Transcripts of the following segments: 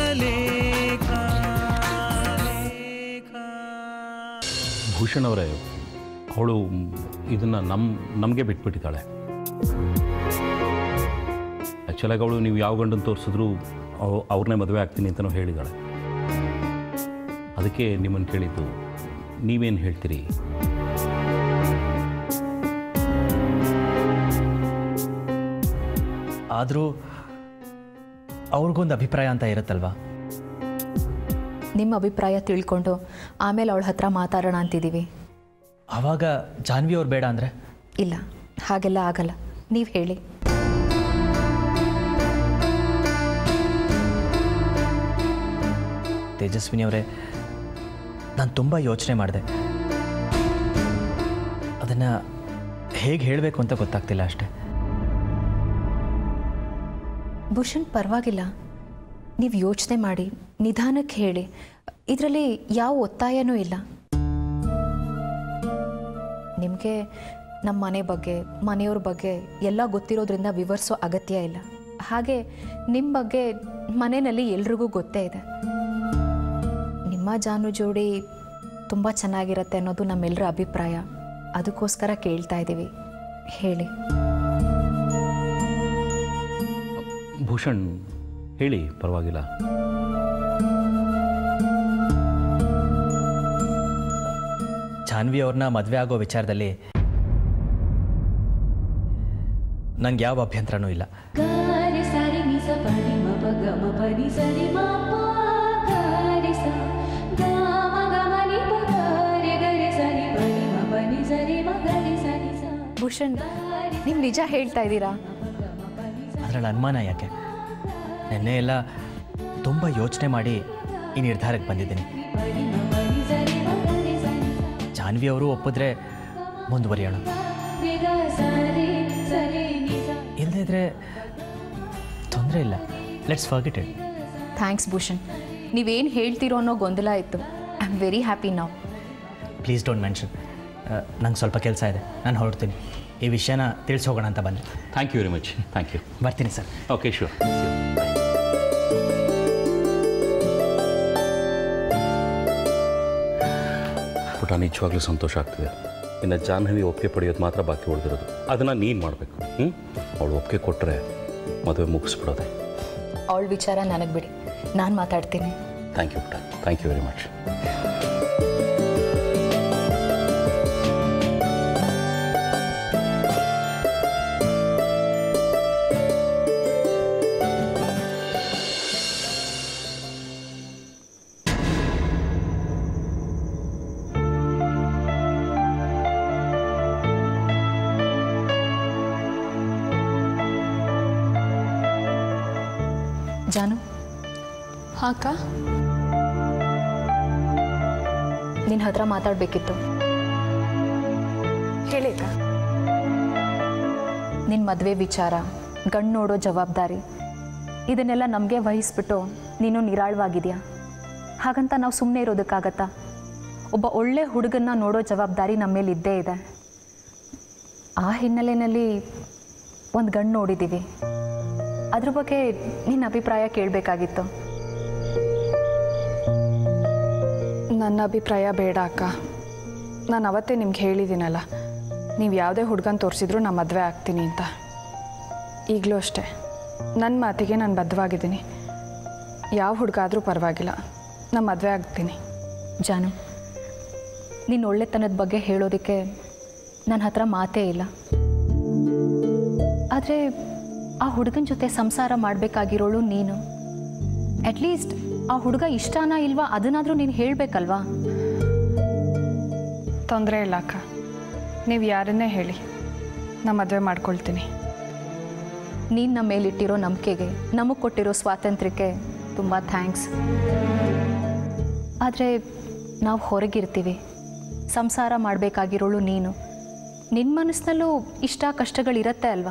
ಲೇಖ ಭೂಷಣ್ ಅವರೇ ಅವಳು ಇದನ್ನು ನಮ್ಮ ನಮಗೆ ಬಿಟ್ಬಿಟ್ಟಿದ್ದಾಳೆ ಆ್ಯಕ್ಚುಲಾಗಿ ಅವಳು ನೀವು ಯಾವ ಗಂಡನ್ನು ತೋರಿಸಿದ್ರು ಅವ್ ಅವ್ರನ್ನೇ ಮದುವೆ ಆಗ್ತೀನಿ ಅಂತಲೂ ಹೇಳಿದ್ದಾಳೆ ಅದಕ್ಕೆ ನಿಮ್ಮನ್ನು ಕೇಳಿದ್ದು ನೀವೇನು ಹೇಳ್ತೀರಿ ಆದರೂ ಅವ್ರಿಗೊಂದು ಅಭಿಪ್ರಾಯ ಅಂತ ಇರುತ್ತಲ್ವಾ ನಿಮ್ಮ ಅಭಿಪ್ರಾಯ ತಿಳ್ಕೊಂಡು ಆಮೇಲೆ ಅವಳ ಹತ್ರ ಮಾತಾಡೋಣ ಅಂತಿದ್ದೀವಿ ಆವಾಗ ಜಾನ್ವಿ ಅವ್ರು ಬೇಡ ಅಂದರೆ ಇಲ್ಲ ಹಾಗೆಲ್ಲ ಆಗಲ್ಲ ನೀವು ಹೇಳಿ ತೇಜಸ್ವಿನಿ ಅವರೇ ನಾನು ತುಂಬ ಯೋಚನೆ ಮಾಡಿದೆ ಅದನ್ನು ಹೇಗೆ ಹೇಳಬೇಕು ಅಂತ ಗೊತ್ತಾಗ್ತಿಲ್ಲ ಅಷ್ಟೇ ಭೂಷಣ್ ಪರವಾಗಿಲ್ಲ ನೀವು ಯೋಚನೆ ಮಾಡಿ ನಿಧಾನಕ್ಕೆ ಹೇಳಿ ಇದರಲ್ಲಿ ಯಾವ ಒತ್ತಾಯನೂ ಇಲ್ಲ ನಿಮಗೆ ನಮ್ಮ ಮನೆ ಬಗ್ಗೆ ಮನೆಯವ್ರ ಬಗ್ಗೆ ಎಲ್ಲ ಗೊತ್ತಿರೋದ್ರಿಂದ ವಿವರಿಸೋ ಅಗತ್ಯ ಇಲ್ಲ ಹಾಗೆ ನಿಮ್ಮ ಬಗ್ಗೆ ಮನೆಯಲ್ಲಿ ಎಲ್ರಿಗೂ ಗೊತ್ತೇ ಇದೆ ನಿಮ್ಮ ಜಾನು ಜೋಡಿ ತುಂಬ ಚೆನ್ನಾಗಿರತ್ತೆ ಅನ್ನೋದು ನಮ್ಮೆಲ್ಲರ ಅಭಿಪ್ರಾಯ ಅದಕ್ಕೋಸ್ಕರ ಕೇಳ್ತಾ ಇದ್ದೀವಿ ಹೇಳಿ ಭೂಷಣ್ ಹೇಳಿ ಪರವಾಗಿಲ್ಲ ಜಾನ್ವಿ ಅವ್ರನ್ನ ಮದುವೆ ಆಗೋ ವಿಚಾರದಲ್ಲಿ ನಂಗೆ ಯಾವ ಅಭ್ಯಂತರನೂ ಇಲ್ಲ ಗಾರಿ ಸಾರಿ ನಿ ಸ ಪನಿ ಮ ಪ ಗ ಮ ಪ ನಿ ಸ ರಿ ಮ ಪ ಗಾರಿ ಸ ಗ ಮ ಗ ಮ ನಿ ಪ ಗ ರಿ ಗ ರಿ ಸ ರಿ ಪ ನಿ ಮ ಪ ನಿ ಸ ರಿ ಮ ಗ ರಿ ಸ ನಿ ಸ ಭೂಷಣ್ ನೀವು ನಿಜ ಹೇಳ್ತಾ ಇದ್ದೀರಾ ಅದರಲ್ಲಿ ಅನುಮಾನ ಯಾಕೆ ನೆನ್ನೆ ಎಲ್ಲ ತುಂಬ ಯೋಚನೆ ಮಾಡಿ ಈ ನಿರ್ಧಾರಕ್ಕೆ ಬಂದಿದ್ದೀನಿ ಪ ನಿ ಮ ಪ ನಿ ಸ ರಿ ಮ ಗ ರಿ ಸ ನಿ ಸ ಜಾನ್ವಿ ಅವರು ಒಪ್ಪಿದ್ರೆ ಮುಂದುವರಿಯೋಣ ರಿ ಗ ಸ ರಿ ಸ ರಿ ನಿ ಸ ಇಲ್ಲದೇ ಇದ್ರೆ ತೊಂದರೆ ಇಲ್ಲ let's forget it thanks Bhushan ನೀವೇನು ಹೇಳ್ತೀರೋ ಅನ್ನೋ ಗೊಂದಲ ಇತ್ತು ಐ ಆಮ್ ವೆರಿ ಹ್ಯಾಪಿ ನಾವು ಪ್ಲೀಸ್ ಡೋಂಟ್ ಮೆನ್ಷನ್ ನಂಗೆ ಸ್ವಲ್ಪ ಕೆಲಸ ಇದೆ ನಾನು ಹೊರಡ್ತೀನಿ ಈ ವಿಷಯನ ತಿಳಿಸಿ ಹೋಗೋಣ ಅಂತ ಬಂದೆ thank you very much thank you ಬರ್ತೀನಿ ಸರ್ ಓಕೆ ಶೂರ್ ಪುಟ ನಿಜವಾಗ್ಲೂ ಸಂತೋಷ ಆಗ್ತಿದೆ ಇನ್ನು ಜಾಹ್ನವಿ ಒಪ್ಪಿಗೆ ಪಡೆಯೋದು ಮಾತ್ರ ಬಾಕಿ ಉಳಿದಿರೋದು ಅದನ್ನು ನೀನು ಮಾಡಬೇಕು ಹ್ಞೂ ಅವಳು ಒಪ್ಪಿಗೆ ಕೊಟ್ಟರೆ ಮದುವೆ ಮುಗಿಸ್ಬಿಡೋದೆ ಅವಳ ವಿಚಾರ ನನಗೆ ಬಿಡಿ ನಾನು ಮಾತಾಡ್ತೀನಿ ಥ್ಯಾಂಕ್ ಯು ಪುಟ ಥ್ಯಾಂಕ್ ಯು ವೆರಿ ಮಚ್ ಜಾನು ಹಾಕ ನಿನ್ನ ಹತ್ರ ಮಾತಾಡಬೇಕಿತ್ತು ಹೇಳಿಕ ನಿನ್ನ ಮದುವೆ ವಿಚಾರ ಗಂಡು ನೋಡೋ ಜವಾಬ್ದಾರಿ ಇದನ್ನೆಲ್ಲ ನಮಗೆ ವಹಿಸ್ಬಿಟ್ಟು ನೀನು ನಿರಾಳವಾಗಿದೆಯಾ ಹಾಗಂತ ನಾವು ಸುಮ್ಮನೆ ಇರೋದಕ್ಕಾಗತ್ತಾ ಒಬ್ಬ ಒಳ್ಳೆ ಹುಡುಗನ್ನ ನೋಡೋ ಜವಾಬ್ದಾರಿ ನಮ್ಮ ಮೇಲೆ ಇದ್ದೇ ಇದೆ ಆ ಹಿನ್ನೆಲೆಯಲ್ಲಿ ಒಂದು ಗಂಡು ನೋಡಿದ್ದೀವಿ ಅದ್ರ ಬಗ್ಗೆ ನಿನ್ನ ಅಭಿಪ್ರಾಯ ಕೇಳಬೇಕಾಗಿತ್ತು ನನ್ನ ಅಭಿಪ್ರಾಯ ಬೇಡ ಅಕ್ಕ ನಾನು ಅವತ್ತೇ ನಿಮ್ಗೆ ಹೇಳಿದ್ದೀನಲ್ಲ ನೀವು ಯಾವುದೇ ಹುಡುಗನ ತೋರಿಸಿದ್ರು ನಾನು ಮದುವೆ ಆಗ್ತೀನಿ ಅಂತ ಈಗಲೂ ಅಷ್ಟೇ ನನ್ನ ಮಾತಿಗೆ ನಾನು ಬದ್ಧವಾಗಿದ್ದೀನಿ ಯಾವ ಹುಡುಗ ಆದರೂ ಪರವಾಗಿಲ್ಲ ನಾನು ಮದುವೆ ಆಗ್ತೀನಿ ಜಾನು ನಿನ್ನ ಒಳ್ಳೆತನದ ಬಗ್ಗೆ ಹೇಳೋದಕ್ಕೆ ನನ್ನ ಹತ್ರ ಮಾತೇ ಇಲ್ಲ ಆದರೆ ಆ ಹುಡುಗನ ಜೊತೆ ಸಂಸಾರ ಮಾಡಬೇಕಾಗಿರೋಳು ನೀನು ಅಟ್ಲೀಸ್ಟ್ ಆ ಹುಡುಗ ಇಷ್ಟನಾ ಇಲ್ವಾ ಅದನ್ನಾದರೂ ನೀನು ಹೇಳಬೇಕಲ್ವಾ ತೊಂದರೆ ಇಲ್ಲ ಅಕ್ಕ ನೀವು ಯಾರನ್ನೇ ಹೇಳಿ ನಾನು ಮದುವೆ ಮಾಡ್ಕೊಳ್ತೀನಿ ನೀನು ನಮ್ಮ ಮೇಲಿಟ್ಟಿರೋ ನಂಬಿಕೆಗೆ ನಮಗೆ ಕೊಟ್ಟಿರೋ ಸ್ವಾತಂತ್ರ್ಯಕ್ಕೆ ತುಂಬ ಥ್ಯಾಂಕ್ಸ್ ಆದರೆ ನಾವು ಹೊರಗಿರ್ತೀವಿ ಸಂಸಾರ ಮಾಡಬೇಕಾಗಿರೋಳು ನೀನು ನಿನ್ನ ಮನಸ್ಸಿನಲ್ಲೂ ಇಷ್ಟ ಕಷ್ಟಗಳಿರತ್ತೆ ಅಲ್ವಾ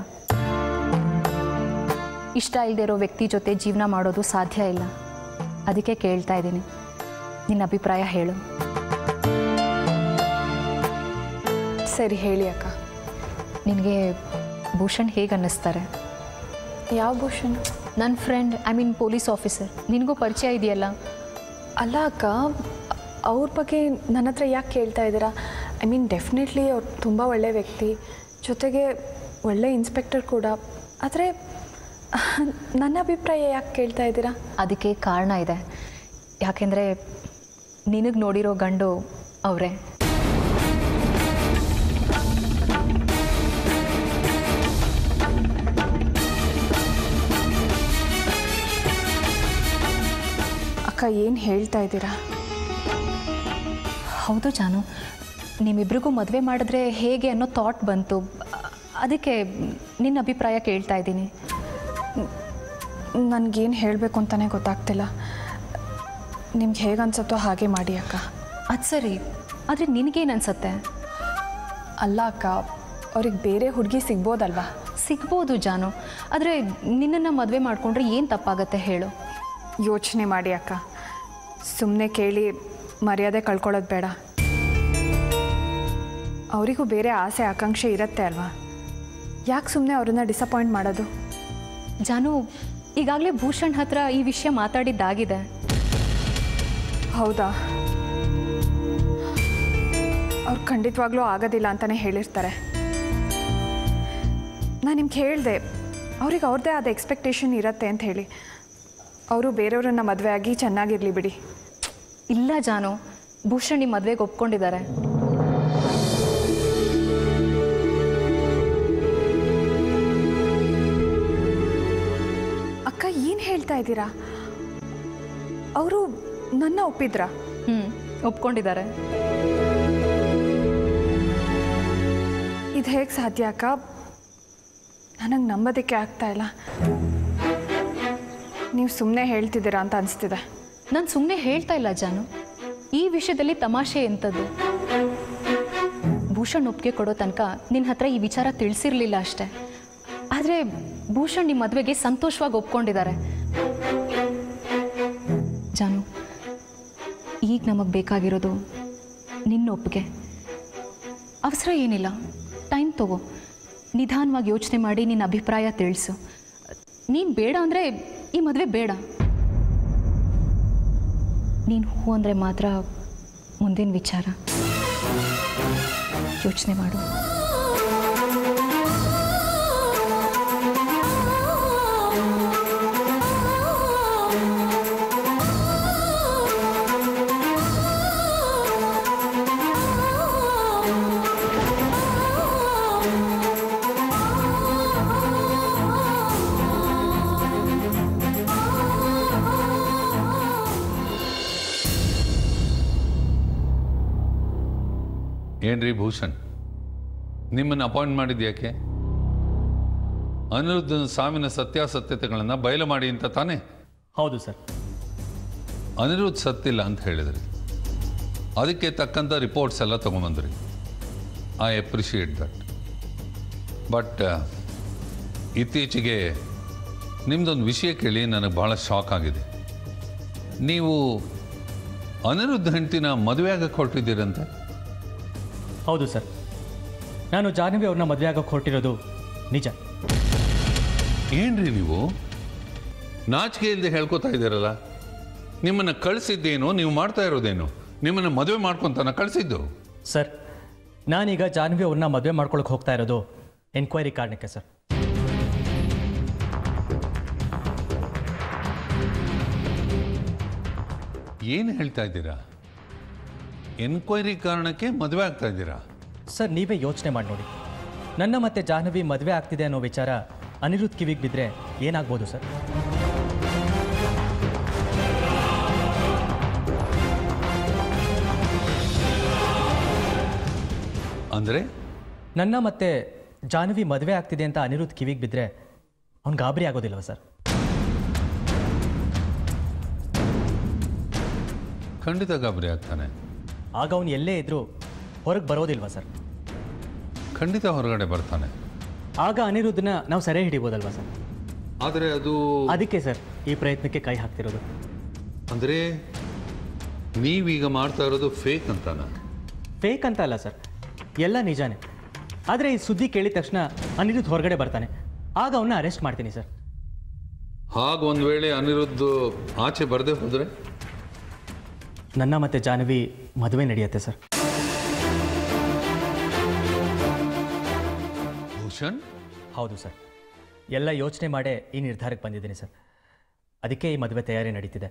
ಇಷ್ಟ ಇಲ್ಲದೆ ಇರೋ ವ್ಯಕ್ತಿ ಜೊತೆ ಜೀವನ ಮಾಡೋದು ಸಾಧ್ಯ ಇಲ್ಲ ಅದಕ್ಕೆ ಕೇಳ್ತಾ ಇದ್ದೀನಿ ನಿನ್ನ ಅಭಿಪ್ರಾಯ ಹೇಳು ಸರಿ ಹೇಳಿ ಅಕ್ಕ ನಿನಗೆ ಭೂಷಣ್ ಹೇಗೆ ಅನ್ನಿಸ್ತಾರೆ ಯಾವ ಭೂಷಣ್ ನನ್ನ friend I mean police officer ನಿನಗೂ ಪರಿಚಯ ಇದೆಯಲ್ಲ ಅಲ್ಲ ಅಕ್ಕ ಅವ್ರ ಬಗ್ಗೆ ನನ್ನ ಹತ್ರ ಯಾಕೆ ಕೇಳ್ತಾ ಇದ್ದೀರಾ ಐ ಮೀನ್ ಡೆಫಿನೆಟ್ಲಿ ಅವ್ರು ತುಂಬ ಒಳ್ಳೆ ವ್ಯಕ್ತಿ ಜೊತೆಗೆ ಒಳ್ಳೆ ಇನ್ಸ್ಪೆಕ್ಟರ್ ಕೂಡ ಆದರೆ ನನ್ನ ಅಭಿಪ್ರಾಯ ಯಾಕೆ ಕೇಳ್ತಾ ಇದ್ದೀರಾ ಅದಕ್ಕೆ ಕಾರಣ ಇದೆ ಯಾಕೆಂದರೆ ನಿನಗೆ ನೋಡಿರೋ ಗಂಡು ಅವರೇ ಅಕ್ಕ ಏನು ಹೇಳ್ತಾ ಇದ್ದೀರಾ ಹೌದು ಜಾನು ನಿಮ್ಮಿಬ್ರಿಗೂ ಮದುವೆ ಮಾಡಿದ್ರೆ ಹೇಗೆ ಅನ್ನೋ ಥಾಟ್ ಬಂತು ಅದಕ್ಕೆ ನಿನ್ನ ಅಭಿಪ್ರಾಯ ಕೇಳ್ತಾ ಇದ್ದೀನಿ ನನಗೇನು ಹೇಳಬೇಕು ಅಂತಲೇ ಗೊತ್ತಾಗ್ತಿಲ್ಲ ನಿಮ್ಗೆ ಹೇಗೆ ಅನ್ಸುತ್ತೋ ಹಾಗೆ ಮಾಡಿ ಅಕ್ಕ ಅದು ಸರಿ ಆದರೆ ನಿನಗೇನು ಅನ್ಸತ್ತೆ ಅಲ್ಲ ಅಕ್ಕ ಅವ್ರಿಗೆ ಬೇರೆ ಹುಡುಗಿ ಸಿಗ್ಬೋದಲ್ವಾ ಸಿಗ್ಬೋದು ಜಾನು ಆದರೆ ನಿನ್ನನ್ನು ಮದುವೆ ಮಾಡಿಕೊಂಡ್ರೆ ಏನು ತಪ್ಪಾಗತ್ತೆ ಹೇಳು ಯೋಚನೆ ಮಾಡಿ ಅಕ್ಕ ಸುಮ್ಮನೆ ಕೇಳಿ ಮರ್ಯಾದೆ ಕಳ್ಕೊಳ್ಳೋದು ಬೇಡ ಅವರಿಗೂ ಬೇರೆ ಆಸೆ ಆಕಾಂಕ್ಷೆ ಇರುತ್ತೆ ಅಲ್ವಾ ಯಾಕೆ ಸುಮ್ಮನೆ ಅವ್ರನ್ನ ಡಿಸಪಾಯಿಂಟ್ ಮಾಡೋದು ಜಾನು ಈಗಾಗಲೇ ಭೂಷಣ್ ಹತ್ರ ಈ ವಿಷಯ ಮಾತಾಡಿದ್ದಾಗಿದೆ ಹೌದಾ ಅವ್ರು ಖಂಡಿತವಾಗ್ಲೂ ಆಗೋದಿಲ್ಲ ಅಂತಲೇ ಹೇಳಿರ್ತಾರೆ ನಾನು ನಿಮ್ಗೆ ಹೇಳಿದೆ ಅವ್ರಿಗೆ ಅವ್ರದ್ದೇ ಆದ ಎಕ್ಸ್ಪೆಕ್ಟೇಷನ್ ಇರತ್ತೆ ಅಂತ ಹೇಳಿ ಅವರು ಬೇರೆಯವ್ರನ್ನ ಮದುವೆ ಆಗಿ ಚೆನ್ನಾಗಿರಲಿ ಬಿಡಿ ಇಲ್ಲ ಜಾನು ಭೂಷಣ್ ನಿಮ್ಮ ಮದುವೆಗೆ ಒಪ್ಕೊಂಡಿದ್ದಾರೆ ಅಕ್ಕ ಏನು ಹೇಳ್ತಾ ಇದ್ದೀರಾ ಅವರು ನನ್ನ ಒಪ್ಪಿದ್ರಾ ಹ್ಞೂ ಒಪ್ಕೊಂಡಿದ್ದಾರೆ ಇದು ಹೇಗೆ ಸಾಧ್ಯ ಅಕ್ಕ ನನಗೆ ನಂಬೋದಕ್ಕೆ ಆಗ್ತಾ ಇಲ್ಲ ನೀವು ಸುಮ್ಮನೆ ಹೇಳ್ತಿದ್ದೀರಾ ಅಂತ ಅನಿಸ್ತಿದೆ ನಾನು ಸುಮ್ಮನೆ ಹೇಳ್ತಾ ಇಲ್ಲ ಜಾನು ಈ ವಿಷಯದಲ್ಲಿ ತಮಾಷೆ ಎಂಥದ್ದು ಭೂಷಣ್ ಒಪ್ಪಿಗೆ ಕೊಡೋ ತನಕ ನಿನ್ನ ಹತ್ರ ಈ ವಿಚಾರ ತಿಳಿಸಿರ್ಲಿಲ್ಲ ಅಷ್ಟೇ ಆದರೆ ಭೂಷಣ್ ನಿಮ್ಮ ಮದುವೆಗೆ ಸಂತೋಷವಾಗಿ ಒಪ್ಕೊಂಡಿದ್ದಾರೆ ಜಾನು ಈಗ ನಮಗೆ ಬೇಕಾಗಿರೋದು ನಿನ್ನ ಒಪ್ಪಿಗೆ ಅವಸರ ಏನಿಲ್ಲ ಟೈಮ್ ತಗೋ ನಿಧಾನವಾಗಿ ಯೋಚನೆ ಮಾಡಿ ನಿನ್ನ ಅಭಿಪ್ರಾಯ ತಿಳಿಸು ನೀನು ಬೇಡ ಅಂದರೆ ಈ ಮದುವೆ ಬೇಡ ನೀನು ಹೂ ಅಂದರೆ ಮಾತ್ರ ಮುಂದಿನ ವಿಚಾರ ಯೋಚನೆ ಮಾಡು ಏನ್ರಿ ಭೂಷಣ್ ನಿಮ್ಮನ್ನು ಅಪಾಯಿಂಟ್ ಮಾಡಿದ್ದು ಯಾಕೆ ಅನಿರುದ್ಧನ ಸಾವಿನ ಸತ್ಯಾಸತ್ಯತೆಗಳನ್ನು ಬಯಲು ಮಾಡಿ ಅಂತ ತಾನೇ ಹೌದು ಸರ್ ಅನಿರುದ್ಧ್ ಸತ್ತಿಲ್ಲ ಅಂತ ಹೇಳಿದ್ರಿ ಅದಕ್ಕೆ ತಕ್ಕಂಥ ರಿಪೋರ್ಟ್ಸ್ ಎಲ್ಲ ತೊಗೊಂಬಂದ್ರಿ ಐ ಅಪ್ರಿಷಿಯೇಟ್ ದಟ್ ಬಟ್ ಇತ್ತೀಚೆಗೆ ನಿಮ್ಮದೊಂದು ವಿಷಯ ಕೇಳಿ ನನಗೆ ಭಾಳ ಶಾಕ್ ಆಗಿದೆ ನೀವು ಅನಿರುದ್ಧ ಹೆಂಡ್ತಿನ ಮದುವೆ ಆಗಕ್ಕೆ ಹೊರಟಿದ್ದೀರಂತೆ ಹೌದು ಸರ್ ನಾನು ಜಾಹ್ನವಿ ಅವ್ರನ್ನ ಮದುವೆ ಆಗೋಕ್ಕೆ ಹೊರಟಿರೋದು ನಿಜ ಏನ್ರಿ ನೀವು ನಾಚಿಕೆ ಇಲ್ಲದೆ ಹೇಳ್ಕೊತಾ ಇದ್ದೀರಲ್ಲ ನಿಮ್ಮನ್ನು ಕಳಿಸಿದ್ದೇನು ನೀವು ಮಾಡ್ತಾ ಇರೋದೇನು ನಿಮ್ಮನ್ನು ಮದುವೆ ಮಾಡ್ಕೊತಾನ ಕಳಿಸಿದ್ದು ಸರ್ ನಾನೀಗ ಜಾಹ್ನವಿ ಅವ್ರನ್ನ ಮದುವೆ ಮಾಡ್ಕೊಳಕ್ಕೆ ಹೋಗ್ತಾ ಇರೋದು ಎನ್ಕ್ವೈರಿ ಕಾರಣಕ್ಕೆ ಸರ್ ಏನು ಹೇಳ್ತಾ ಇದ್ದೀರಾ ಎನ್ಕ್ವೈರಿ ಕಾರಣಕ್ಕೆ ಮದುವೆ ಆಗ್ತಾ ಇದ್ದೀರಾ ಸರ್ ನೀವೇ ಯೋಚನೆ ಮಾಡಿ ನೋಡಿ ನನ್ನ ಮತ್ತೆ ಜಾಹ್ನವಿ ಮದುವೆ ಆಗ್ತಿದೆ ಅನ್ನೋ ವಿಚಾರ ಅನಿರುದ್ಧ್ ಕಿವಿಗೆ ಬಿದ್ದರೆ ಏನಾಗ್ಬೋದು ಸರ್ ಅಂದರೆ ನನ್ನ ಮತ್ತೆ ಜಾಹ್ನವಿ ಮದುವೆ ಆಗ್ತಿದೆ ಅಂತ ಅನಿರುದ್ಧ್ ಕಿವಿಗೆ ಬಿದ್ದರೆ ಅವ್ನು ಗಾಬರಿ ಆಗೋದಿಲ್ವ ಸರ್ ಖಂಡಿತ ಗಾಬರಿ ಆಗ್ತಾನೆ ಆಗ ಅವನು ಎಲ್ಲೇ ಇದ್ರೂ ಹೊರಗೆ ಬರೋದಿಲ್ವಾ ಸರ್ ಖಂಡಿತ ಹೊರಗಡೆ ಬರ್ತಾನೆ ಆಗ ಅನಿರುದ್ಧನ ನಾವು ಸೆರೆ ಹಿಡಿಬೋದಲ್ವಾ ಸರ್ ಆದರೆ ಅದು ಅದಕ್ಕೆ ಸರ್ ಈ ಪ್ರಯತ್ನಕ್ಕೆ ಕೈ ಹಾಕ್ತಿರೋದು ಅಂದರೆ ನೀವೀಗ ಮಾಡ್ತಾ ಇರೋದು ಫೇಕ್ ಅಂತಾನ ಫೇಕ್ ಅಂತ ಅಲ್ಲ ಸರ್ ಎಲ್ಲ ನಿಜಾನೇ ಆದರೆ ಈ ಸುದ್ದಿ ಕೇಳಿದ ತಕ್ಷಣ ಅನಿರುದ್ಧ್ ಹೊರಗಡೆ ಬರ್ತಾನೆ ಆಗ ಅವನ್ನ ಅರೆಸ್ಟ್ ಮಾಡ್ತೀನಿ ಸರ್ ಹಾಗ ಒಂದು ವೇಳೆ ಅನಿರುದ್ಧ ಆಚೆ ಬರದೆ ಹೋದರೆ ನನ್ನ ಮತ್ತು ಜಾಹ್ನವಿ ಮದುವೆ ನಡೆಯುತ್ತೆ ಸರ್ ಭೂಷಣ್ ಹೌದು ಸರ್ ಎಲ್ಲ ಯೋಚನೆ ಮಾಡೇ ಈ ನಿರ್ಧಾರಕ್ಕೆ ಬಂದಿದ್ದೀನಿ ಸರ್ ಅದಕ್ಕೆ ಈ ಮದುವೆ ತಯಾರಿ ನಡೀತಿದೆ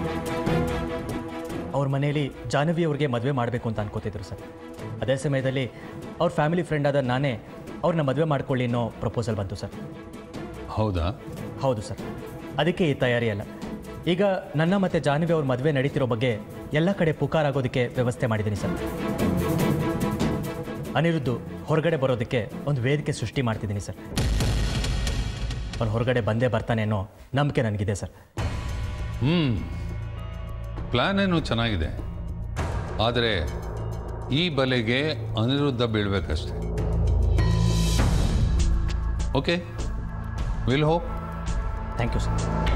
ಅವ್ರ ಮನೆಯಲ್ಲಿ ಜಾಹ್ನವಿ ಅವ್ರಿಗೆ ಮದುವೆ ಮಾಡಬೇಕು ಅಂತ ಅನ್ಕೋತಿದ್ರು ಸರ್ ಅದೇ ಸಮಯದಲ್ಲಿ ಅವ್ರ ಫ್ಯಾಮಿಲಿ ಫ್ರೆಂಡ್ ಆದ ನಾನೇ ಅವ್ರನ್ನ ಮದುವೆ ಮಾಡ್ಕೊಳ್ಳಿ ಅನ್ನೋ ಪ್ರಪೋಸಲ್ ಬಂತು ಸರ್ ಹೌದಾ ಹೌದು ಸರ್ ಅದಕ್ಕೆ ಈ ತಯಾರಿ ಅಲ್ಲ ಈಗ ನನ್ನ ಮತ್ತು ಜಾಹ್ನವಿ ಅವ್ರ ಮದುವೆ ನಡೀತಿರೋ ಬಗ್ಗೆ ಎಲ್ಲ ಕಡೆ ಪುಕಾರ್ ಆಗೋದಕ್ಕೆ ವ್ಯವಸ್ಥೆ ಮಾಡಿದ್ದೀನಿ ಸರ್ ಅನಿರುದ್ಧು ಹೊರಗಡೆ ಬರೋದಕ್ಕೆ ಒಂದು ವೇದಿಕೆ ಸೃಷ್ಟಿ ಮಾಡ್ತಿದ್ದೀನಿ ಸರ್ ಅವ್ನು ಹೊರಗಡೆ ಬಂದೇ ಬರ್ತಾನೆ ಅನ್ನೋ ನಂಬಿಕೆ ನನಗಿದೆ ಸರ್ ಹ್ಞೂ ಪ್ಲ್ಯಾನ್ ಏನು ಚೆನ್ನಾಗಿದೆ ಆದರೆ ಈ ಬಲೆಗೆ ಅನಿರುದ್ಧ ಬೀಳ್ಬೇಕಷ್ಟೆ okay will hope thank you sir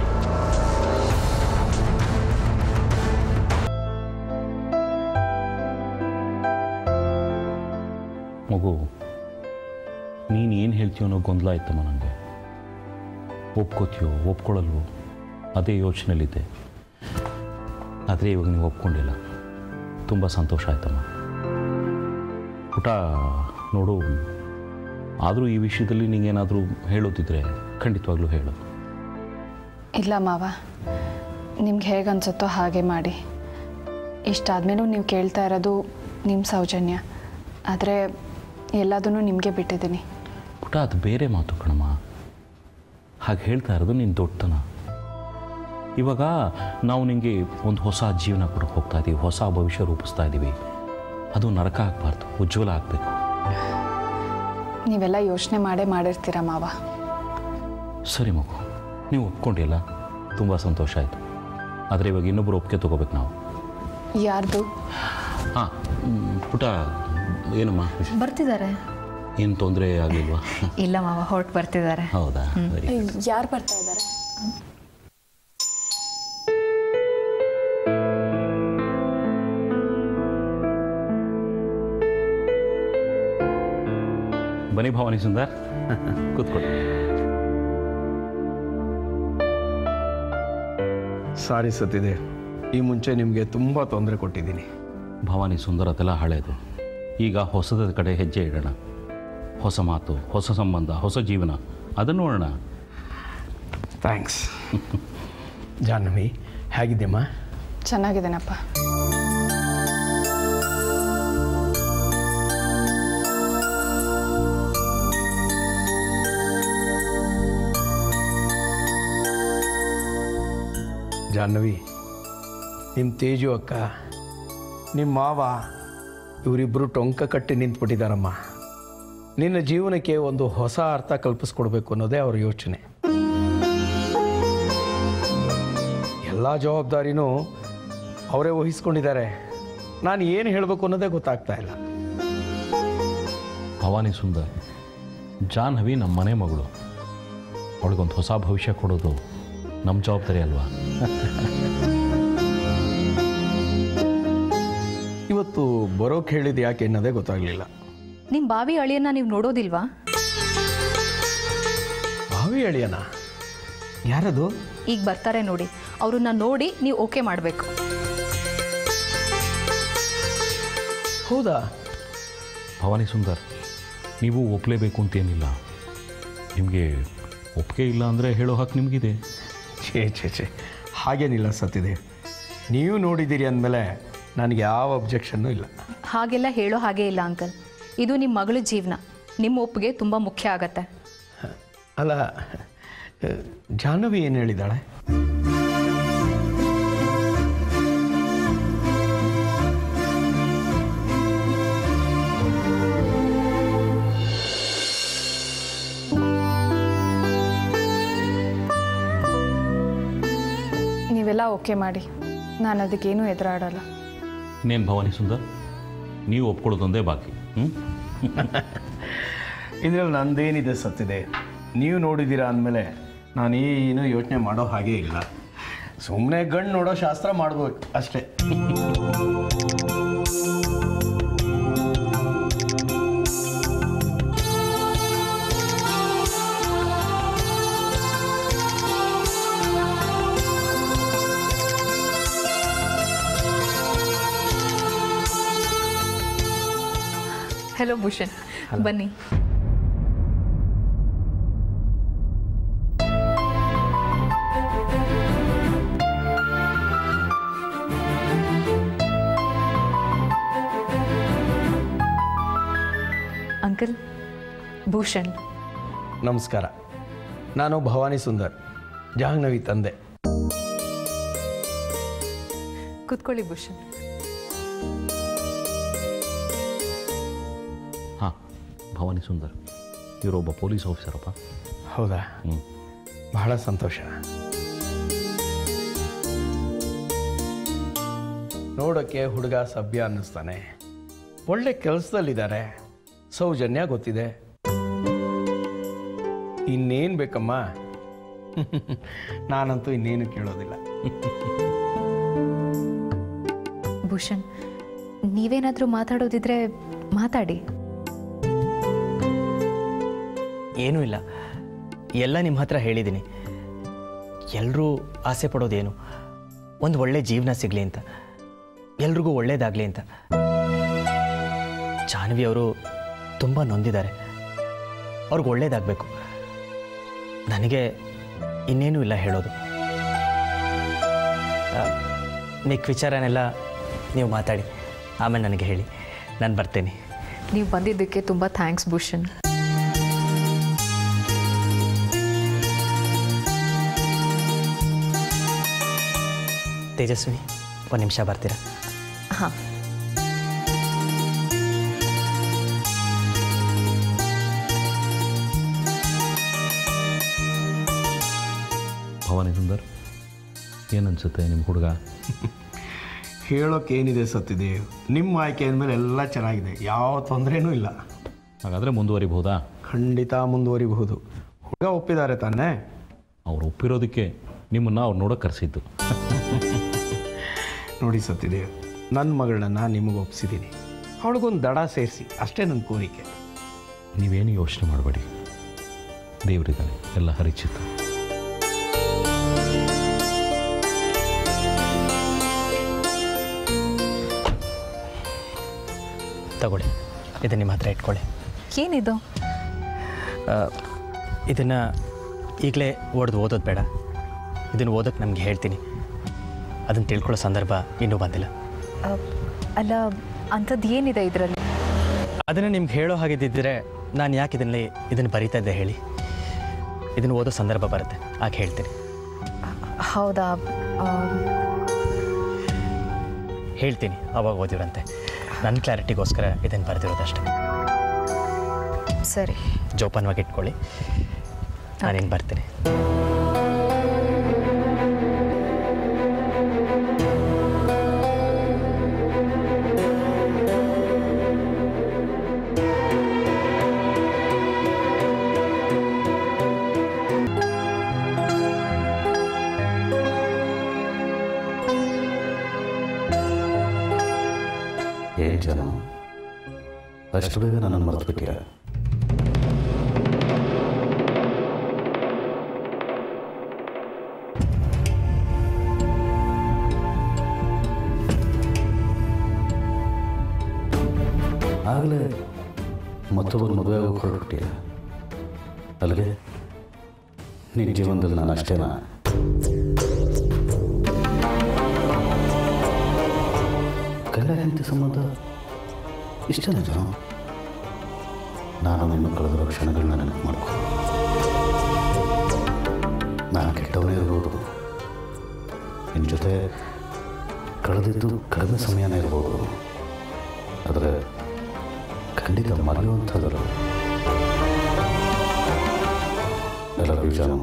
ಮಗು ನೀನು ಏನು ಹೇಳ್ತೀಯೋ ಅನ್ನೋ ಗೊಂದಲ ಆಯ್ತಮ್ಮ ನನಗೆ ಒಪ್ಕೋತೀಯೋ ಒಪ್ಕೊಳ್ಳಲ್ವೋ ಅದೇ ಯೋಚನೆಯಲ್ಲಿದ್ದೆ ಆದರೆ ಇವಾಗ ನೀವು ಒಪ್ಕೊಂಡಿಲ್ಲ ತುಂಬ ಸಂತೋಷ ಆಯ್ತಮ್ಮ ಪುಟ ನೋಡು ಆದರೂ ಈ ವಿಷಯದಲ್ಲಿ ನೀಗೇನಾದರೂ ಹೇಳೋದಿದ್ರೆ ಖಂಡಿತವಾಗ್ಲೂ ಹೇಳು ಇಲ್ಲ ಮಾವ ನಿಮ್ಗೆ ಹೇಗೆ ಅನ್ಸುತ್ತೋ ಹಾಗೆ ಮಾಡಿ ಇಷ್ಟಾದ್ಮೇಲೂ ನೀವು ಕೇಳ್ತಾ ಇರೋದು ನಿಮ್ಮ ಸೌಜನ್ಯ ಆದರೆ ಎಲ್ಲದನ್ನೂ ನಿಮಗೆ ಬಿಟ್ಟಿದ್ದೀನಿ ಪುಟ ಅದು ಬೇರೆ ಮಾತು ಕಣಮ್ಮ ಹಾಗೆ ಹೇಳ್ತಾ ಇರೋದು ನೀನು ದೊಡ್ಡತನ ಇವಾಗ ನಾವು ನಿನಗೆ ಒಂದು ಹೊಸ ಜೀವನ ಕೊಡೋಕೆ ಹೋಗ್ತಾ ಇದ್ದೀವಿ ಹೊಸ ಭವಿಷ್ಯ ರೂಪಿಸ್ತಾ ಇದ್ದೀವಿ ಅದು ನರಕ ಆಗಬಾರ್ದು ಉಜ್ವಲ ಆಗಬೇಕು ನೀವೆಲ್ಲ ಯೋಚನೆ ಮಾಡೇ ಮಾಡಿರ್ತೀರ ಮಾವ ಸರಿ ಮಗು ನೀವು ಒಪ್ಕೊಂಡಿಲ್ಲ ತುಂಬ ಸಂತೋಷ ಆಯಿತು ಆದರೆ ಇವಾಗ ಇನ್ನೊಬ್ಬರು ಒಪ್ಪಿಗೆ ತೊಗೋಬೇಕು ನಾವು ಯಾರ್ದು ಹಾಂ ಪುಟ ಏನಮ್ಮ ಬರ್ತಿದ್ದಾರೆ ಏನು ತೊಂದರೆ ಆಗಲಿಲ್ವಾ ಇಲ್ಲ ಮಾವ ಹೊರಟು ಬರ್ತಿದ್ದಾರೆ ಹೌದಾ ಸರಿ ಯಾರು ಬರ್ತಾ ಇದ್ದಾರೆ ಬನ್ನಿ ಭವಾನಿ ಸುಂದರ್ ಕೂತ್ಕೊಳ್ಳಿ ಸಾರಿ ಸತ್ತಿದೆ ಈ ಮುಂಚೆ ನಿಮಗೆ ತುಂಬ ತೊಂದರೆ ಕೊಟ್ಟಿದ್ದೀನಿ ಭವಾನಿ ಸುಂದರತೆಲ್ಲ ಹಳೇದು ಈಗ ಹೊಸದ ಕಡೆ ಹೆಜ್ಜೆ ಇಡೋಣ ಹೊಸ ಮಾತು ಹೊಸ ಸಂಬಂಧ ಹೊಸ ಜೀವನ ಅದನ್ನು ನೋಡೋಣ ಥ್ಯಾಂಕ್ಸ್ ಜಾಹ್ನವಿ ಹೇಗಿದ್ದೆಮ್ಮ ಚೆನ್ನಾಗಿದ್ದೇನಪ್ಪ ಜಾಹ್ನವಿ ನಿಮ್ಮ ತೇಜು ಅಕ್ಕ ನಿಮ್ಮ ಮಾವ ಇವರಿಬ್ಬರು ಟೊಂಕ ಕಟ್ಟಿ ನಿಂತ್ಬಿಟ್ಟಿದ್ದಾರಮ್ಮ ನಿನ್ನ ಜೀವನಕ್ಕೆ ಒಂದು ಹೊಸ ಅರ್ಥ ಕಲ್ಪಿಸ್ಕೊಡ್ಬೇಕು ಅನ್ನೋದೇ ಅವ್ರ ಯೋಚನೆ ಎಲ್ಲ ಜವಾಬ್ದಾರಿನೂ ಅವರೇ ವಹಿಸ್ಕೊಂಡಿದ್ದಾರೆ ನಾನು ಏನು ಹೇಳಬೇಕು ಅನ್ನೋದೇ ಗೊತ್ತಾಗ್ತಾ ಇಲ್ಲ ಭವಾನಿ ಸುಂದರ್ ಜಾಹ್ನವಿ ನಮ್ಮ ಮನೆ ಮಗಳು ಅವಳಿಗೊಂದು ಹೊಸ ಭವಿಷ್ಯ ಕೊಡೋದು ನಮ್ಮ ಜವಾಬ್ದಾರಿ ಅಲ್ವಾ ಇವತ್ತು ಬರೋಕೆ ಹೇಳಿದ್ದು ಯಾಕೆ ಅನ್ನೋದೇ ಗೊತ್ತಾಗಲಿಲ್ಲ ನಿಮ್ಮ ಬಾವಿ ಅಳಿಯನ್ನ ನೀವು ನೋಡೋದಿಲ್ವಾ ಭಾವಿ ಅಳಿಯನ ಯಾರದು ಈಗ ಬರ್ತಾರೆ ನೋಡಿ ಅವ್ರನ್ನ ನೋಡಿ ನೀವು ಓಕೆ ಮಾಡಬೇಕು ಹೌದಾ ಭವಾನಿ ಸುಂದರ್ ನೀವು ಒಪ್ಪಲೇಬೇಕು ಅಂತೇನಿಲ್ಲ ನಿಮಗೆ ಒಪ್ಪಿಗೆ ಇಲ್ಲ ಅಂದರೆ ಹೇಳೋ ಹಕ್ಕು ನಿಮಗಿದೆ ಛೇ ಛೇ ಛೇ ಹಾಗೇನಿಲ್ಲ ಸತ್ತಿದೆ ನೀವು ನೋಡಿದ್ದೀರಿ ಅಂದಮೇಲೆ ನನಗೆ ಯಾವ ಅಬ್ಜೆಕ್ಷನ್ನು ಇಲ್ಲ ಹಾಗೆಲ್ಲ ಹೇಳೋ ಹಾಗೆ ಇಲ್ಲ ಅಂಕಲ್ ಇದು ನಿಮ್ಮ ಮಗಳ ಜೀವನ ನಿಮ್ಮ ಒಪ್ಪಿಗೆ ತುಂಬ ಮುಖ್ಯ ಆಗತ್ತೆ ಅಲ್ಲ ಜಾಹ್ನವಿ ಏನು ಹೇಳಿದ್ದಾಳೆ ನೀವೆಲ್ಲ ಓಕೆ ಮಾಡಿ ನಾನು ಅದಕ್ಕೇನು ಎದುರಾಡಲ್ಲ ಇನ್ನೇನು ಭವಾನಿ ಸುಂದರ್ ನೀವು ಒಪ್ಕೊಳ್ಳೋದೊಂದೇ ಬಾಕಿ ಹ್ಞೂ ಇದರಲ್ಲಿ ನಂದೇನಿದೆ ಸತ್ತಿದೆ ನೀವು ನೋಡಿದ್ದೀರಾ ಅಂದಮೇಲೆ ನಾನೇನು ಯೋಚನೆ ಮಾಡೋ ಹಾಗೇ ಇಲ್ಲ ಸುಮ್ಮನೆ ಗಂಡು ನೋಡೋ ಶಾಸ್ತ್ರ ಮಾಡ್ಬೇಕು ಅಷ್ಟೇ ಹಲೋ ಭೂಷಣ್ ಬನ್ನಿ ಅಂಕಲ್ ಭೂಷಣ್ ನಮಸ್ಕಾರ ನಾನು ಭವಾನಿ ಸುಂದರ್ ಜಾಹ್ನವಿ ತಂದೆ ಕೂತ್ಕೊಳ್ಳಿ ಭೂಷಣ್ ಹಾಂ ಭವಾನಿ ಸುಂದರ್ ಇವರೊಬ್ಬ ಪೊಲೀಸ್ ಆಫೀಸರಪ್ಪ ಹೌದಾ ಹ್ಞೂ ಬಹಳ ಸಂತೋಷ ನೋಡೋಕ್ಕೆ ಹುಡುಗ ಸಭ್ಯ ಅನ್ನಿಸ್ತಾನೆ ಒಳ್ಳೆ ಕೆಲಸದಲ್ಲಿದ್ದಾರೆ ಸೌಜನ್ಯ ಗೊತ್ತಿದೆ ಇನ್ನೇನು ಬೇಕಮ್ಮ ನಾನಂತೂ ಇನ್ನೇನು ಕೇಳೋದಿಲ್ಲ ಭೂಷಣ್ ನೀವೇನಾದರೂ ಮಾತಾಡೋದಿದ್ರೆ ಮಾತಾಡಿ ಏನೂ ಇಲ್ಲ ಎಲ್ಲ ನಿಮ್ಮ ಹತ್ರ ಹೇಳಿದ್ದೀನಿ ಎಲ್ಲರೂ ಆಸೆ ಪಡೋದೇನು ಒಂದು ಒಳ್ಳೆ ಜೀವನ ಸಿಗಲಿ ಅಂತ ಎಲ್ರಿಗೂ ಒಳ್ಳೇದಾಗಲಿ ಅಂತ ಜಾಹ್ನವಿ ಅವರು ತುಂಬ ನೊಂದಿದ್ದಾರೆ ಅವ್ರಿಗೆ ಒಳ್ಳೇದಾಗಬೇಕು ನನಗೆ ಇನ್ನೇನೂ ಇಲ್ಲ ಹೇಳೋದು ಆ, ಮಿಕ್ಕ ವಿಚಾರನೆಲ್ಲ ನೀವು ಮಾತಾಡಿ ಆಮೇಲೆ ನನಗೆ ಹೇಳಿ ನಾನು ಬರ್ತೇನೆ ನೀವು ಬಂದಿದ್ದಕ್ಕೆ ತುಂಬ ಥ್ಯಾಂಕ್ಸ್ ಭೂಷಣ್ ತೇಜಸ್ವಿ ಒಂದು ನಿಮಿಷ ಬರ್ತೀರಾ ಹಾಂ ಭವಾನಿ ಸುಂದರ್ ಏನನ್ಸುತ್ತೆ ನಿಮ್ಮ ಹುಡುಗ ಹೇಳೋಕ್ಕೇನಿದೆ ಸತ್ತಿದೇವ್ ನಿಮ್ಮ ಆಯ್ಕೆ ಅಂದಮೇಲೆ ಎಲ್ಲ ಚೆನ್ನಾಗಿದೆ ಯಾವ ತೊಂದರೆನೂ ಇಲ್ಲ ಹಾಗಾದರೆ ಮುಂದುವರಿಬಹುದಾ ಖಂಡಿತ ಮುಂದುವರಿಬಹುದು ಹುಡುಗ ಒಪ್ಪಿದ್ದಾರೆ ತಾನೇ ಅವ್ರು ಒಪ್ಪಿರೋದಕ್ಕೆ ನಿಮ್ಮನ್ನು ಅವ್ರು ನೋಡೋಕೆ ಕರೆಸಿದ್ದು ನೋಡಿ ಸತ್ತಿದೇವ್ ನನ್ನ ಮಗಳನ್ನ ನಿಮಗೆ ಒಪ್ಪಿಸಿದ್ದೀನಿ ಅವಳಿಗೊಂದು ದಡ ಸೇರಿಸಿ ಅಷ್ಟೇ ನನ್ನ ಕೋರಿಕೆ ನೀವೇನು ಯೋಚನೆ ಮಾಡಬೇಡಿ ದೇವರಿದ್ದಾನೆ ಎಲ್ಲ ಹರಿಚಿತ್ತು ತಗೊಳ್ಳಿ ಇದನ್ನು ನಿಮ್ಮ ಹತ್ರ ಇಟ್ಕೊಳ್ಳಿ ಏನಿದು ಇದನ್ನು ಈಗಲೇ ಓಡ್ದು ಓದೋದು ಬೇಡ ಇದನ್ನು ಓದೋಕ್ಕೆ ನಮಗೆ ಹೇಳ್ತೀನಿ ಅದನ್ನು ತಿಳ್ಕೊಳ್ಳೋ ಸಂದರ್ಭ ಇನ್ನೂ ಬಂದಿಲ್ಲ ಆ, ಅಲ್ಲ ಅಂಥದ್ದು ಏನಿದೆ ಇದರಲ್ಲಿ ಅದನ್ನು ನಿಮ್ಗೆ ಹೇಳೋ ಹಾಗಿದ್ದಿದ್ದರೆ ನಾನು ಯಾಕೆ ಇದನ್ನೇ ಇದನ್ನು ಬರೀತಾ ಇದ್ದೆ ಹೇಳಿ ಇದನ್ನು ಓದೋ ಸಂದರ್ಭ ಬರುತ್ತೆ ಆಗ ಹೇಳ್ತೀನಿ ಹೌದಾ ಆ, ಹೇಳ್ತೀನಿ ಅವಾಗ ಓದಿರಂತೆ ನನ್ನ ಕ್ಲಾರಿಟಿಗೋಸ್ಕರ ಇದನ್ನು ಬರೆದಿರೋದಷ್ಟೇ ಸರಿ ಜೋಪಾನವಾಗಿ ಇಟ್ಕೊಳ್ಳಿ ನಾನೇನು ಬರ್ತೀನಿ ಏನು ಜನ ಅಷ್ಟು ಬೇಗ ನನ್ನನ್ನು ಮರೆತು ಬಿಟ್ಟಿರ ಆಗಲೇ ಮತ್ತೊಬ್ಬರು ಮದುವೆ ಆಗೋಕೆ ಹೊರಟುಬಿಟ್ಟಿರ ಅಲ್ಲಿಗೆ ನಿನ್ನ ಜೀವನದಲ್ಲಿ ನಾನು ಅಷ್ಟೇನಾ ಗಂಡ ಹೆಂಡತಿ ಸಂಬಂಧ ಇಷ್ಟನೇ ಜನ ನಾನು ನಿನ್ನ ಕಳೆದಿರೋ ಕ್ಷಣಗಳನ್ನ ನೆನಪು ಮಾಡ್ಕೊ ನಾನು ಕೆಟ್ಟವನೇ ಇರ್ಬೋದು ನಿನ್ನ ಜೊತೆ ಕಳೆದಿದ್ದು ಕಡಿಮೆ ಸಮಯನೇ ಇರ್ಬೋದು ಆದರೆ ಖಂಡಿತ ಮರೆಯುವಂಥದ್ದಲ್ಲ ಎಲ್ಲ ಬೀಜಾನು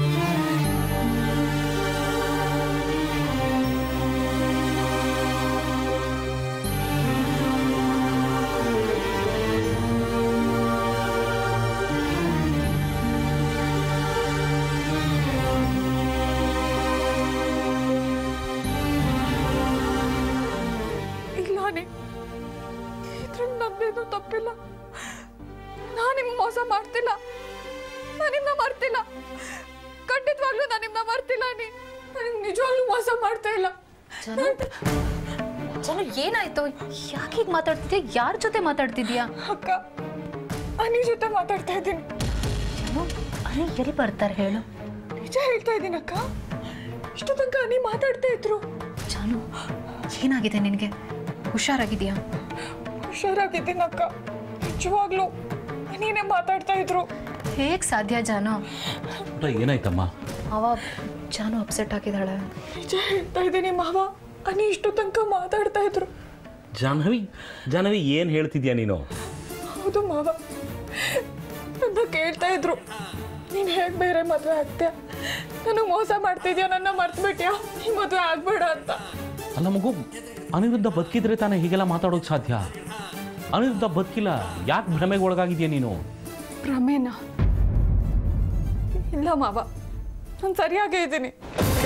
ಇಲ್ಲಾನೆ ಇದ್ರಲ್ಲಿ ನಂದೇನು ತಪ್ಪಿಲ್ಲ ನಾನು ನಿಮ್ಗೆ ಮೋಸ ಮಾಡ್ತಿಲ್ಲ ನಾನು ನಿಮ್ನ ಮರ್ತಿಲ್ಲ ಖಂಡಿತವಾಗ್ಲೂ ನಾನು ನಿಮ್ನ ಮರ್ತಿಲ್ಲ ನೀ ನನಗೆ ನಿಜವಾಗ್ಲೂ ಮೋಸ ಮಾಡ್ತಾ ಇಲ್ಲ ಜಾನು ಏನಾಯ್ತು ಯಾಕೆ ಹೀಗೆ ಮಾತಾಡ್ತಿದ್ಯಾ ಯಾರ ಜೊತೆ ಮಾತಾಡ್ತಿದ್ಯಾ ಅಕ್ಕ ಅನಿ ಜೊತೆ ಮಾತಾಡ್ತಾ ಇದ್ದೀನಿ ಜಾನು ಅರೆ ಎಲ್ಲಿ ಬರ್ತಾರೆ ಹೇಳು ನಿಜ ಹೇಳ್ತಾ ಇದ್ದೀನಿ ಅಕ್ಕ ಇಷ್ಟು ತನಕ ಅನಿ ಮಾತಾಡ್ತಾ ಇದ್ರು ಜಾನು ಏನಾಗಿದೆ ನಿನಗೆ ಹುಷಾರಾಗಿದೆಯಾ ಹುಷಾರಾಗಿದ್ದೀನಿ ಅಕ್ಕ ನಿಜವಾಗ್ಲೂ ನೀನೇ ಮಾತಾಡ್ತಾ ಇದ್ರು ಹೇಗೆ ಸಾಧ್ಯ ಜಾನು ಪುಟ್ಟ ಏನಾಯ್ತಮ್ಮ ಅವ ಜಾನು ಅಪ್ಸೆಟ್ ಆಗಿದ್ದಾಳೆ ನಿಜ ಹೇಳ್ತಾ ಇದ್ದೀನಿ ಮಾವ ಅನಿ ಇಷ್ಟು ತನಕ ಮಾತಾಡ್ತಾ ಇದ್ರು ಜಾಹ್ನವಿ ಜಾಹ್ನವಿ ಏನು ಹೇಳ್ತಿದ್ಯಾ ನೀನು ಹೌದು ಮಾವ ನನ್ನ ಕೇಳ್ತಾ ಇದ್ರು ನೀನು ಹೇಗೆ ಬೇರೆ ಮದುವೆ ಆಗ್ತೀಯ ನಾನು ಮೋಸ ಮಾಡ್ತಿದ್ಯಾ ನನ್ನ ಮರ್ತ್ಬಿಟ್ಯಾ ಈ ಮದುವೆ ಆಗ್ಬೇಡ ಅಂತ ಅಲ್ಲ ಮಗು ಅನಿರುದ್ಧ ಬದುಕಿದ್ರೆ ತಾನೇ ಹೀಗೆಲ್ಲ ಮಾತಾಡೋಕೆ ಸಾಧ್ಯ ಅನಿರುದ್ಧ ಬದುಕಿಲ್ಲ ಯಾಕೆ ಭ್ರಮೆಗೆ ಒಳಗಾಗಿದ್ಯಾ ನೀನು ಭ್ರಮೇನ ಇಲ್ಲ ಮಾವ ನಾನು ಸರಿಯಾಗೇ ಇದ್ದೀನಿ